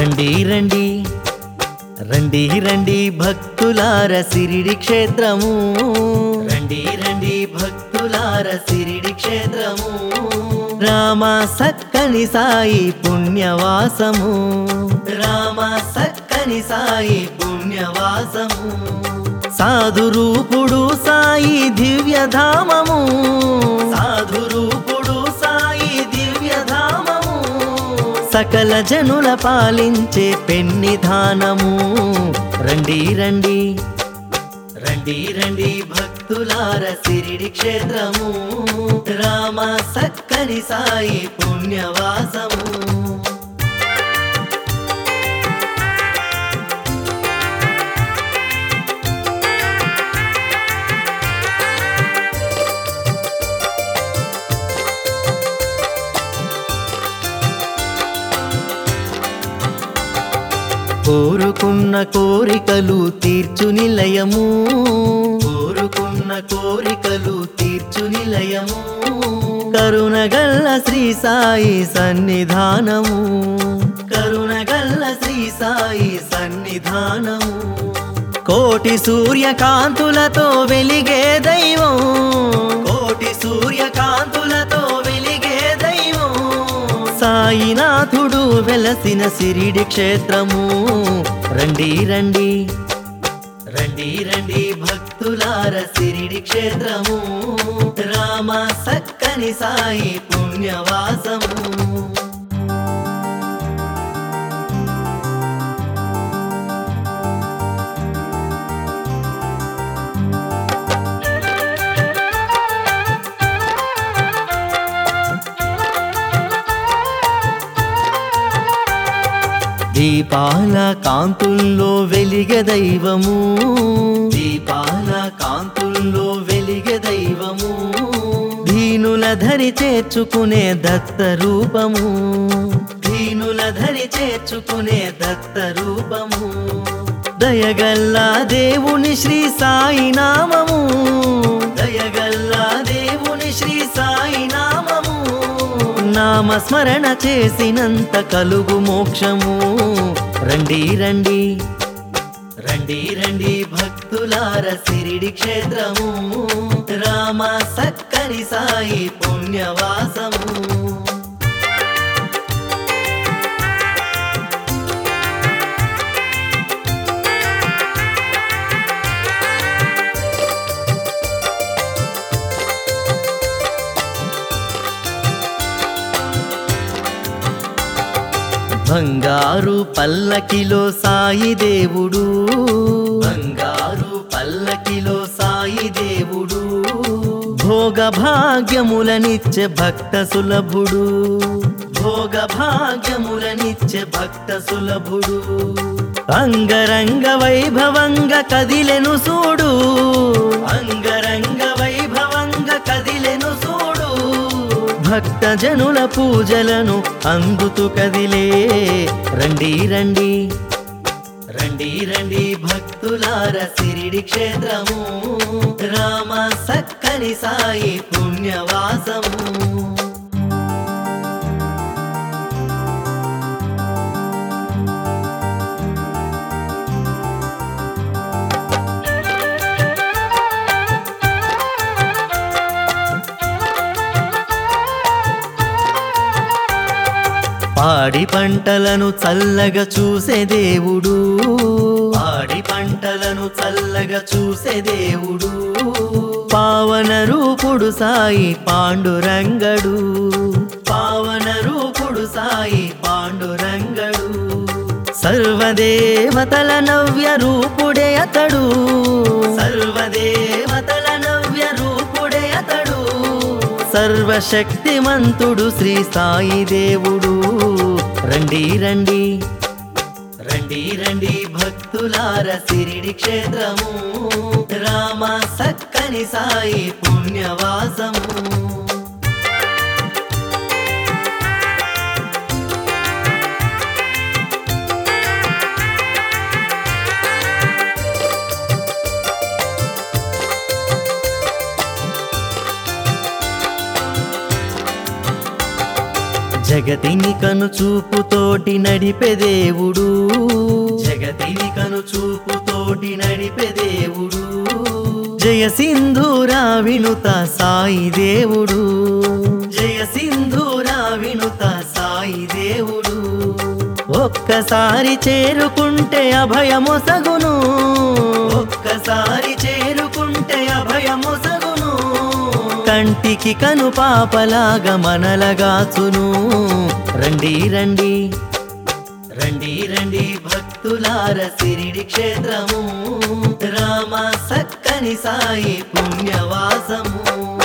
రండి రండి రండి రండి భక్తులార సిరిడి క్షేత్రము రండి రండి భక్తులార సిరిడి క్షేత్రము రామ సక్కని సాయి పుణ్యవాసము రామ సక్కని సాయి పుణ్యవాసము సాధు రూపుడు సాయి దివ్యధామము సాధు రూపుడు సాయి దివ్యధామము సకల జనుల పాలించే పెన్నిధానము రండి రండి రండి రండి భక్తులార సిరిడి క్షేత్రము రామ సక్కని సాయి పుణ్యవాసము కోరుకున్న కోరికలు తీర్చు నిలయము కోరుకున్న కోరికలు తీర్చు నిలయము కరుణగల్ల శ్రీ సాయి సన్నిధానము కరుణగల్ల శ్రీ సాయి సన్నిధానము కోటి సూర్యకాంతులతో వెలిగే దైవం కోటి సూర్యకాంతులతో వెలిగే దైవం సాయినాథుడు వెలసిన సిరిడి క్షేత్రము రండి రండి రండి రండి భక్తులార సిరిడి క్షేత్రము రామ సక్కని సాయి పుణ్యవాసము దీపాల కాంతుల్లో వెలిగె దైవము దీపాల కాంతుల్లో వెలిగె దైవము దీనుల ధరి చేర్చుకునే దత్త రూపము దీనుల ధరి చేర్చుకునే దత్త రూపము దయగల్లా దేవుని శ్రీ సాయి నామము దయగల్లా దేవుని శ్రీ సాయి నామము నామస్మరణ చేసినంత కలుగు మోక్షము రండి రండి రండి రండి భక్తులార సిరిడి క్షేత్రము రామ సక్కని సాయి పుణ్యవాసము బంగారు పల్లకిలో సాయి దేవుడు బంగారు పల్లకిలో సాయి దేవుడు భోగ భాగ్యములనిచ్చే భక్త సులభుడు భోగ భాగ్యములనిచ్చే భక్త సులభుడు అంగరంగ వైభవంగ కదిలెను సూడు అంగరంగ వైభవంగ కదిలెను సూడు భక్త జనుల పూజలను అందుతూ కదిలే రండి రండి రండి రండి భక్తులార సిరిడి క్షేత్రము రామ సక్కని సాయి పుణ్యవాసము పాడి పంటలను చల్లగా చూసే దేవుడు పాడి పంటలను చల్లగా చూసే దేవుడు పావన రూపుడు సాయి పాండురంగడు పావన రూపుడు సాయి పాండురంగడు సర్వదేవతల నవ్య రూపుడే అతడు సర్వదేవతల నవ్య రూపుడే అతడు సర్వశక్తిమంతుడు శ్రీ సాయి దేవుడు రండి రండి రండి రండి భక్తులార సిరిడి క్షేత్రము రామ సక్కని సాయి పుణ్యవాసము జగతిని కను చూపుతోటి నడిపే దేవుడు జగతిని కను చూపుతోటి నడిపే దేవుడు జయ సింధూరా వినుత సాయి దేవుడు జయ సింధూరా వినుత సాయి దేవుడు ఒక్కసారి చేరుకుంటే అభయమొసగును ఒక్కసారి చేరుకుంటే అభయమొసగును కంటికి కను పాపలాగా మనలగాచును రండి రండి రండి రండి భక్తులార సిరిడి క్షేత్రము రామ సక్కని సాయి పుణ్యవాసము